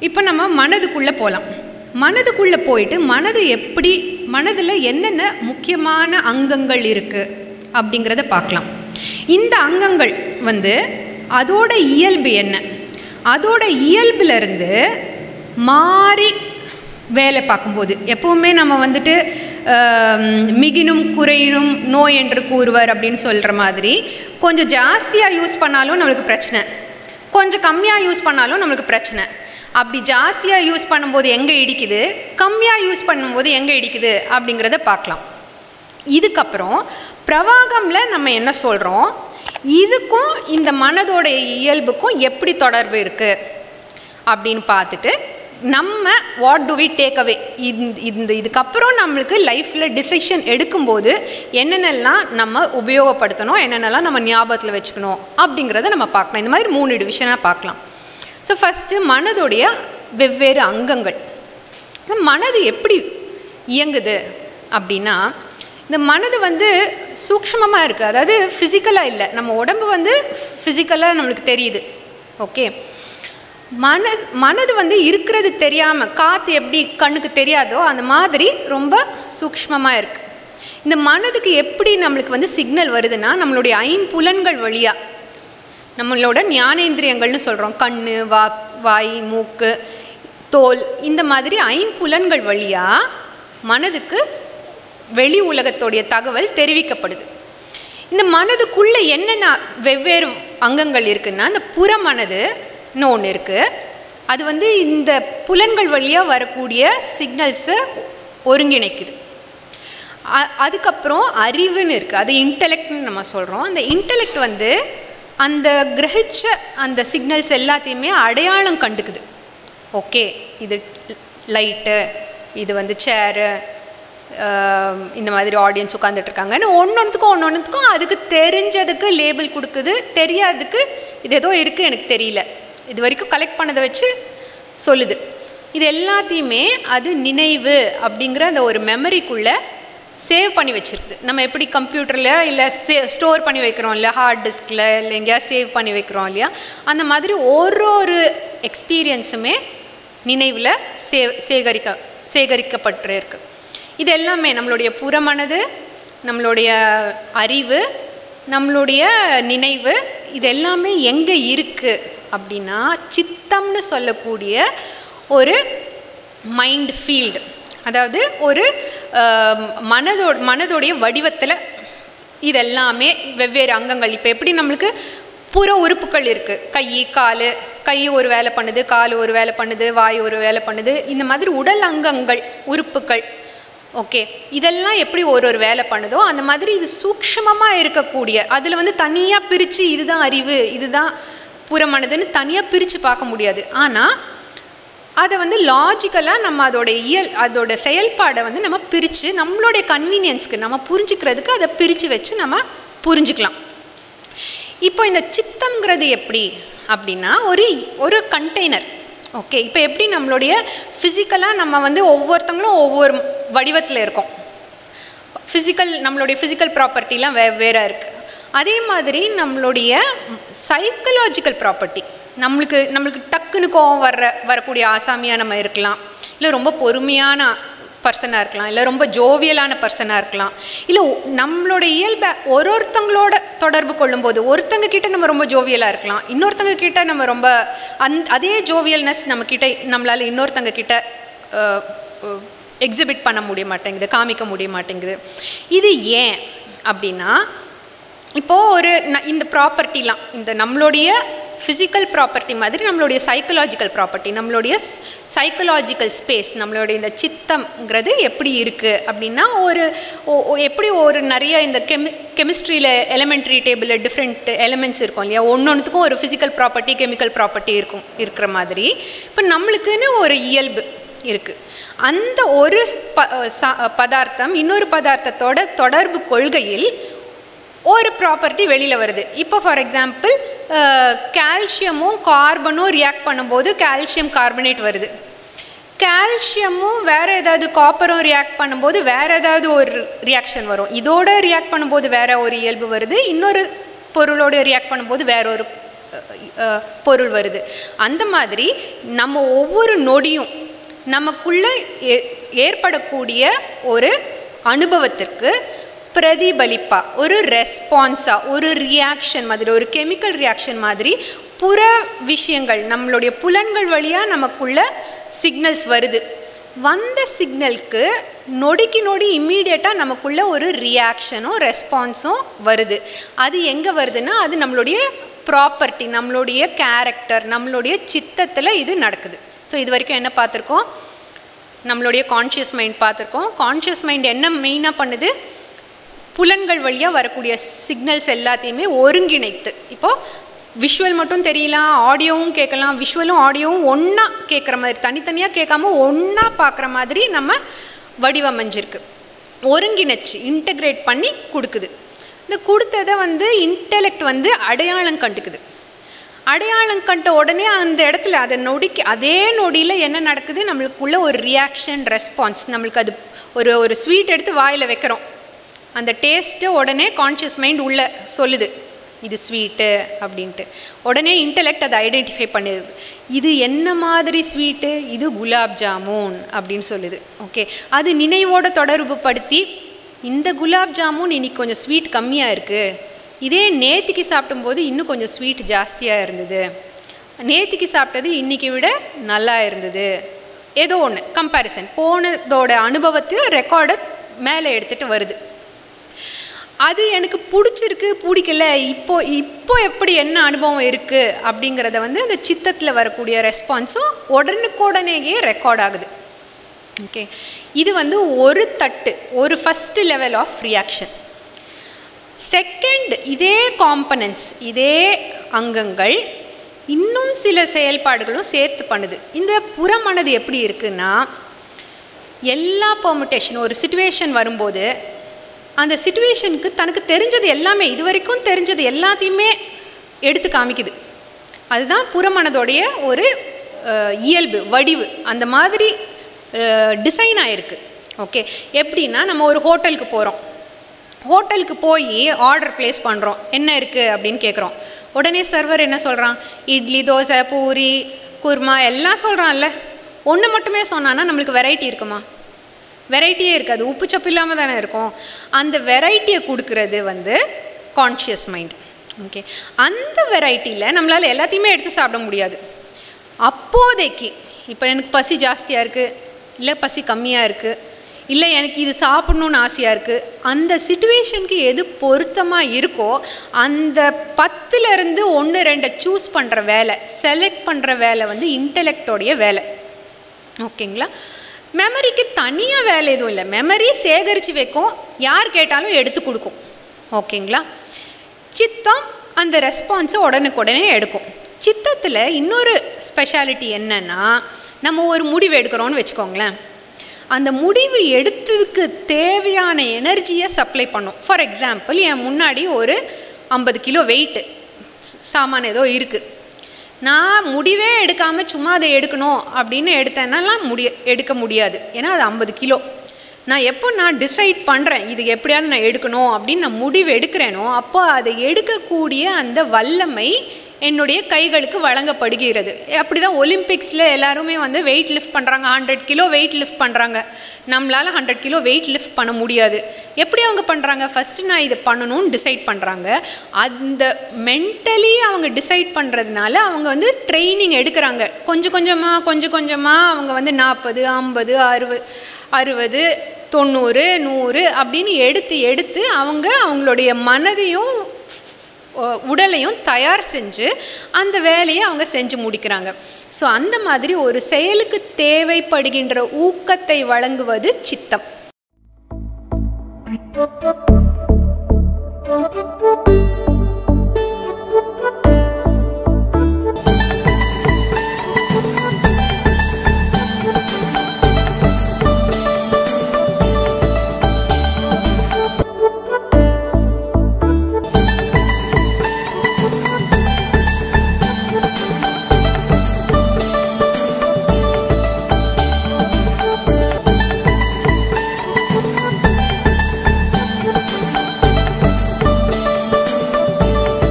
இப்போ நம்ம மனதுக்குள்ளே போகலாம் மனதுக்குள்ளே போயிட்டு மனது எப்படி மனதில் என்னென்ன முக்கியமான அங்கங்கள் இருக்குது அப்படிங்கிறத பார்க்கலாம் இந்த அங்கங்கள் வந்து அதோட இயல்பு என்ன அதோட இயல்புலேருந்து மாறி வேலை பார்க்கும்போது எப்போவுமே நம்ம வந்துட்டு ஆம், மிகினும் குறையினும் நோய் என்று கூறுவர் அப்படின்னு சொல்கிற மாதிரி கொஞ்சம் ஜாஸ்தியாக யூஸ் பண்ணாலும் நம்மளுக்கு பிரச்சனை கொஞ்சம் கம்மியாக யூஸ் பண்ணாலும் நம்மளுக்கு பிரச்சனை அப்படி ஜாஸ்தியாக யூஸ் பண்ணும்போது எங்கே இடிக்குது கம்மியாக யூஸ் பண்ணும்போது எங்கே இடிக்குது அப்படிங்கிறத பார்க்கலாம் இதுக்கப்புறம் பிரவாகமில் நம்ம என்ன சொல்கிறோம் இதுக்கும் இந்த மனதோட இயல்புக்கும் எப்படி தொடர்பு இருக்குது அப்படின்னு பார்த்துட்டு நம்ம what do we take away இந்த இந்த இதுக்கப்புறம் நம்மளுக்கு லைஃப்பில் டிசிஷன் எடுக்கும்போது என்னென்னலாம் நம்ம உபயோகப்படுத்தணும் என்னென்னலாம் நம்ம ஞாபகத்தில் வச்சுக்கணும் அப்படிங்கிறத நம்ம பார்க்கலாம் இந்த மாதிரி மூணு டிவிஷனாக பார்க்கலாம் ஸோ ஃபஸ்ட்டு மனதுடைய வெவ்வேறு அங்கங்கள் இந்த மனது எப்படி இயங்குது அப்படின்னா இந்த மனது வந்து சூக்ஷ்மமாக இருக்குது அதாவது ஃபிசிக்கலாக இல்லை நம்ம உடம்பு வந்து ஃபிசிக்கலாக நம்மளுக்கு தெரியுது ஓகே மன மனது வந்து இருக்கிறது தெரியாமல் காற்று எப்படி கண்ணுக்கு தெரியாதோ அந்த மாதிரி ரொம்ப சூக்ஷ்மமாக இருக்குது இந்த மனதுக்கு எப்படி நம்மளுக்கு வந்து சிக்னல் வருதுன்னா நம்மளுடைய ஐம்புலன்கள் வழியாக நம்மளோட ஞானேந்திரியங்கள்னு சொல்கிறோம் கண் வா வாய் மூக்கு தோல் இந்த மாதிரி ஐம்புலன்கள் வழியாக மனதுக்கு வெளி உலகத்தோடைய தகவல் தெரிவிக்கப்படுது இந்த மனதுக்குள்ளே என்னென்ன வெவ்வேறு அங்கங்கள் இருக்குன்னா இந்த புறமனதுன்னு ஒன்று இருக்குது அது வந்து இந்த புலன்கள் வழியாக வரக்கூடிய சிக்னல்ஸை ஒருங்கிணைக்குது அ- அதுக்கப்புறம் அறிவுன்னு இருக்குது அது இன்டெலெக்ட்னு நம்ம சொல்கிறோம் அந்த இன்டெலெக்ட் வந்து அந்த கிரகிச்ச அந்த சிக்னல்ஸ் எல்லாத்தையுமே அடையாளம் கண்டுக்குது ஓகே இது லைட்டு இது வந்து சேரு இந்த மாதிரி ஆடியன்ஸ் உட்காந்துட்ருக்காங்கன்னு ஒன்று ஒன்றுத்துக்கும் ஒன்று ஒன்றுத்துக்கும் அதுக்கு தெரிஞ்சதுக்கு லேபிள் கொடுக்குது தெரியாததுக்கு இது ஏதோ இருக்குது எனக்கு தெரியல இது வரைக்கும் கலெக்ட் பண்ணதை வச்சு சொல்லுது இது எல்லாத்தையுமே அது நினைவு அப்படிங்கிற அந்த ஒரு மெமரிக்குள்ளே சேவ் பண்ணி வச்சிருக்கு நம்ம எப்படி கம்ப்யூட்டரில் இல்லை சே ஸ்டோர் பண்ணி வைக்கிறோம் இல்லையா ஹார்ட் டிஸ்கில் இல்லை எங்கேயா சேவ் பண்ணி வைக்கிறோம் இல்லையா அந்த மாதிரி ஒரு ஒரு எக்ஸ்பீரியன்ஸுமே நினைவில் சே சேகரிக்க சேகரிக்கப்பட்டு இருக்கு இது எல்லாமே நம்மளுடைய புறமனது நம்மளுடைய அறிவு நம்மளுடைய நினைவு இது எல்லாமே எங்கே இருக்குது அப்படின்னா சித்தம்னு சொல்லக்கூடிய ஒரு மைண்ட் ஃபீல்டு அதாவது ஒரு ஆம், மனதோ மனதோடைய வடிவத்தில் இதெல்லாமே வெவ்வேறு அங்கங்கள் இப்போ எப்படி நம்மளுக்கு புற உறுப்புகள் இருக்குது கை கால் கை ஒரு வேலை பண்ணுது கால் ஒரு வேலை பண்ணுது வாய் ஒரு வேலை பண்ணுது இந்த மாதிரி உடல் அங்கங்கள் உறுப்புகள் ஓகே இதெல்லாம் எப்படி ஒரு ஒரு வேலை பண்ணுதோ அந்த மாதிரி இது சூக்ஷ்மமாக இருக்கக்கூடிய அதில் வந்து தனியாக பிரித்து இதுதான் அறிவு இதுதான் புறமனதுன்னு தனியாக பிரித்து பார்க்க முடியாது ஆனால் அதை வந்து லாஜிக்கலாக நம்ம அதோட இயல் அதோட செயல்பாடை வந்து நம்ம பிரித்து நம்மளுடைய கன்வீனியன்ஸ்க்கு நம்ம புரிஞ்சுக்கிறதுக்கு அதை பிரித்து வச்சு நம்ம புரிஞ்சுக்கலாம் இப்போ இந்த சித்தம்ங்கிறது எப்படி அப்படின்னா ஒரு ஒரு கண்டெய்னர் ஓகே இப்போ எப்படி நம்மளுடைய ஃபிசிக்கலாக நம்ம வந்து ஒவ்வொருத்தங்களும் ஒவ்வொரு வடிவத்தில் இருக்கோம் ஃபிசிக்கல் நம்மளுடைய ஃபிசிக்கல் ப்ராப்பர்ட்டிலாம் வே வேறு இருக்குது அதே மாதிரி நம்மளுடைய சைக்கலாஜிக்கல் ப்ராப்பர்ட்டி நம்மளுக்கு நம்மளுக்கு டக்குன்னு கோவம் வர்ற வரக்கூடிய ஆசாமியாக நம்ம இருக்கலாம் இல்லை ரொம்ப பொறுமையான பர்சனாக இருக்கலாம் இல்லை ரொம்ப ஜோவியலான பர்சனாக இருக்கலாம் இல்லை ஒ- நம்மளோட இயல்பை ஒரு ஒருத்தங்களோட தொடர்பு கொள்ளும்போது ஒருத்தங்க கிட்ட நம்ம ரொம்ப ஜோவியலாக இருக்கலாம் இன்னொருத்தங்க கிட்ட நம்ம ரொம்ப அந் அதே ஜோவியல்னஸ் நம்ம கிட்ட நம்மளால் இன்னொருத்தங்க கிட்ட எக்ஸிபிட் பண்ண முடிய மாட்டேங்குது காமிக்க முடிய மாட்டேங்குது இது ஏன் அப்படின்னா இப்போது ஒரு ந- இந்த ப்ராப்பர்ட்டிலாம் இந்த நம்மளுடைய ஃபிசிக்கல் ப்ராப்பர்ட்டி மாதிரி நம்மளுடைய சைக்கலாஜிக்கல் ப்ராப்பர்ட்டி நம்மளுடைய சைக்கலாஜிக்கல் ஸ்பேஸ் நம்மளுடைய இந்த சித்தம்ங்கிறது எப்படி இருக்குது அப்படின்னா ஒரு ஒ- ஒ- எப்படி ஒரு நிறைய இந்த கெமி கெமிஸ்ட்ரியில் எலிமெண்ட்ரி டேபிளில் டிஃப்ரெண்ட் எலிமெண்ட்ஸ் இருக்கும் இல்லையா ஒன்று ஒன்றுத்துக்கும் ஒரு ஃபிசிக்கல் ப்ராப்பர்ட்டி கெமிக்கல் ப்ராப்பர்ட்டி இருக்கும் இருக்கிற மாதிரி இப்போ நம்மளுக்குன்னு ஒரு இயல்பு இருக்குது அந்த ஒரு ப ச- பதார்த்தம் இன்னொரு பதார்த்தத்தோட தொடர்பு கொள்கையில் ஒரு ப்ராப்பர்ட்டி வெளியில் வருது இப்போ ஃபார் எக்ஸாம்பிள் கால்சியமும் கார்பனும் ரியாக்ட் பண்ணும்போது கால்சியம் கார்பனேட் வருது கால்சியமும் வேறு ஏதாவது காப்பரும் ரியாக்ட் பண்ணும்போது வேறு ஏதாவது ஒரு ரியாக்ஷன் வரும் இதோட ரியாக்ட் பண்ணும்போது வேற ஒரு இயல்பு வருது இன்னொரு பொருளோடு ரியாக்ட் பண்ணும்போது வேற ஒரு அஹ், பொருள் வருது அந்த மாதிரி நம்ம ஒவ்வொரு நொடியும் நமக்குள்ள ஏ- ஏற்படக்கூடிய ஒரு அனுபவத்திற்கு பிரதிபலிப்பா ஒரு ரெஸ்பான்ஸா ஒரு ரியாக்ஷன் மாதிரி ஒரு கெமிக்கல் ரியாக்ஷன் மாதிரி புற விஷயங்கள் நம்மளுடைய புலன்கள் வழியாக நமக்குள்ள சிக்னல்ஸ் வருது வந்த சிக்னலுக்கு நொடிக்கு நொடி இம்மீடியட்டாக நமக்குள்ள ஒரு ரியாக்ஷனும் ரெஸ்பான்ஸும் வருது அது எங்கே வருதுன்னா அது நம்மளுடைய ப்ராப்பர்ட்டி நம்மளுடைய கேரக்டர் நம்மளுடைய சித்தத்தில் இது நடக்குது ஸோ இது வரைக்கும் என்ன பார்த்துருக்கோம் நம்மளுடைய கான்ஷியஸ் மைண்ட் பார்த்துருக்கோம் கான்ஷியஸ் மைண்ட் என்ன மெயினாக பண்ணுது புலன்கள் வழியாக வரக்கூடிய சிக்னல்ஸ் எல்லாத்தையுமே ஒருங்கிணைத்து இப்போது விஷுவல் மட்டும் தெரியலாம் ஆடியோவும் கேட்கலாம் விஷுவலும் ஆடியோவும் ஒன்றா கேட்குற மாதிரி தனித்தனியாக கேட்காம ஒன்றா பார்க்குற மாதிரி நம்ம வடிவமைஞ்சிருக்கு ஒருங்கிணைச்சு இன்டகிரேட் பண்ணி கொடுக்குது இந்த கொடுத்ததை வந்து இன்டெலெக்ட் வந்து அடையாளம் கண்டுக்குது அடையாளம் கண்ட உடனே அந்த இடத்துல அதை நொடிக்கு அதே நொடியில் என்ன நடக்குது நம்மளுக்குள்ள ஒரு ரியாக்ஷன் ரெஸ்பான்ஸ் நம்மளுக்கு அது ஒரு ஒரு ஸ்வீட் எடுத்து வாயில் வைக்கிறோம் அந்த டேஸ்ட்டு உடனே கான்ஷியஸ் மைண்ட் உள்ள சொல்லுது இது ஸ்வீட்டு அப்படின்ட்டு உடனே இன்டெலெக்ட் அதை ஐடென்டிஃபை பண்ணிடுது இது என்ன மாதிரி ஸ்வீட்டு இது குலாப் ஜாமுன் அப்படின்னு சொல்லுது ஓகே அது நினைவோட தொடர்பு படுத்தி இந்த குலாப் ஜாமுன் இன்னைக்கு கொஞ்சம் ஸ்வீட் கம்மியாக இருக்குது இதே நேத்திக்கு சாப்பிடும்போது இன்னும் கொஞ்சம் ஸ்வீட் ஜாஸ்தியாக இருந்தது நேத்திக்கு சாப்பிட்டது இன்னைக்கு விட நல்லா இருந்தது ஏதோ ஒன்று கம்பேரிசன் போனதோட அனுபவத்தை ரெக்கார்டை மேலே எடுத்துகிட்டு வருது அது எனக்கு பிடிச்சிருக்கு பிடிக்கல இப்போ இப்போ எப்படி என்ன அனுபவம் இருக்குது அப்படிங்கிறத வந்து அந்த சித்தத்தில் வரக்கூடிய ரெஸ்பான்ஸும் உடனுக்குடனேயே ரெக்கார்ட் ஆகுது ஓகே இது வந்து ஒரு தட்டு ஒரு first level of reaction second இதே காம்பனன்ட்ஸ் இதே அங்கங்கள் இன்னும் சில செயல்பாடுகளும் சேர்த்து பண்ணுது இந்த புறமனது எப்படி இருக்குன்னா எல்லா பெர்முட்டேஷன் ஒரு சுச்சுவேஷன் வரும்போது அந்த சுச்சுவேஷனுக்கு தனக்கு தெரிஞ்சது எல்லாமே இது வரைக்கும் தெரிஞ்சது எல்லாத்தையுமே எடுத்து காமிக்குது அதுதான் புறமனதோடைய ஒரு அஹ், இயல்பு வடிவு அந்த மாதிரி டிசைன் ஆயிருக்கு ஓகே எப்படின்னா நம்ம ஒரு ஹோட்டலுக்கு போகிறோம் ஹோட்டலுக்கு போய் ஆர்டர் ப்ளேஸ் பண்ணுறோம் என்ன இருக்குது அப்படின்னு கேட்குறோம் உடனே சர்வர் என்ன சொல்கிறான் இட்லி தோசை பூரி குருமா எல்லாம் சொல்கிறான்ல ஒன்று மட்டுமே சொன்னான்னா நம்மளுக்கு வெரைட்டி இருக்குமா வெரைட்டியே இருக்காது உப்பு சப்பு இல்லாமல் தானே இருக்கும் அந்த வெரைட்டியை கொடுக்கறது வந்து கான்ஷியஸ் மைண்ட் ஓகே அந்த வெரைட்டியில் நம்மளால் எல்லாத்தையுமே எடுத்து சாப்பிட முடியாது அப்போதைக்கு இப்போ எனக்கு பசி ஜாஸ்தியாக இருக்குது இல்லை பசி கம்மியாக இருக்குது இல்லை எனக்கு இது சாப்பிடணுன்னு ஆசையாக இருக்குது அந்த சுச்சுவேஷனுக்கு எது பொருத்தமாக இருக்கோ அந்த பத்துலேருந்து ஒன்று ரெண்டை சூஸ் பண்ணுற வேலை செலக்ட் பண்ணுற வேலை வந்து இன்டெலெக்டோடைய வேலை ஓகேங்களா மெமரிக்கு தனியாக வேலை எதுவும் இல்லை மெமரி சேகரித்து வைக்கும் யார் கேட்டாலும் எடுத்து கொடுக்கும் ஓகேங்களா சித்தம் அந்த ரெஸ்பான்ஸை உடனுக்குடனே எடுக்கும் சித்தத்தில் இன்னொரு ஸ்பெஷாலிட்டி என்னன்னா நம்ம ஒரு முடிவு எடுக்கிறோன்னு வச்சுக்கோங்களேன் அந்த முடிவு எடுத்ததுக்கு தேவையான எனர்ஜியை சப்ளை பண்ணும் ஃபார் எக்ஸாம்பிள் என் முன்னாடி ஒரு ஐம்பது கிலோ வெயிட்டு சாமான் ஏதோ இருக்குது நான் முடிவே எடுக்காமல் சும்மா அதை எடுக்கணும் அப்படின்னு எடுத்தேன்னாலாம் முடிய எடுக்க முடியாது ஏன்னா அது ஐம்பது கிலோ நான் எப்போ நான் டிசைட் பண்ணுறேன் இது எப்படியாவது நான் எடுக்கணும் அப்படின்னு நான் முடிவு எடுக்கிறேனோ அப்போ அதை எடுக்கக்கூடிய அந்த வல்லமை என்னுடைய கைகளுக்கு வழங்கப்படுகிறது அப்படி தான் ஒலிம்பிக்ஸில் எல்லாருமே வந்து வெயிட் லிஃப்ட் பண்ணுறாங்க ஹண்ட்ரட் கிலோ வெயிட் லிஃப்ட் பண்ணுறாங்க நம்மளால் ஹண்ட்ரட் கிலோ வெயிட் லிஃப்ட் பண்ண முடியாது எப்படி அவங்க பண்ணுறாங்க ஃபஸ்ட்டு நான் இதை பண்ணணும்னு டிசைட் பண்ணுறாங்க அந்த மென்டலி அவங்க டிசைட் பண்ணுறதுனால அவங்க வந்து ட்ரைனிங் எடுக்கிறாங்க கொஞ்சம் கொஞ்சமாக கொஞ்சம் கொஞ்சமாக அவங்க வந்து நாற்பது ஐம்பது அறுபது அறுபது தொண்ணூறு நூறு அப்படின்னு எடுத்து எடுத்து அவங்க அவங்களுடைய மனதையும் ஒ- உடலையும் தயார் செஞ்சு அந்த வேலையை அவங்க செஞ்சு முடிக்கிறாங்க ஸோ அந்த மாதிரி ஒரு செயலுக்கு தேவைப்படுகின்ற ஊக்கத்தை வழங்குவது சித்தம் Thank you.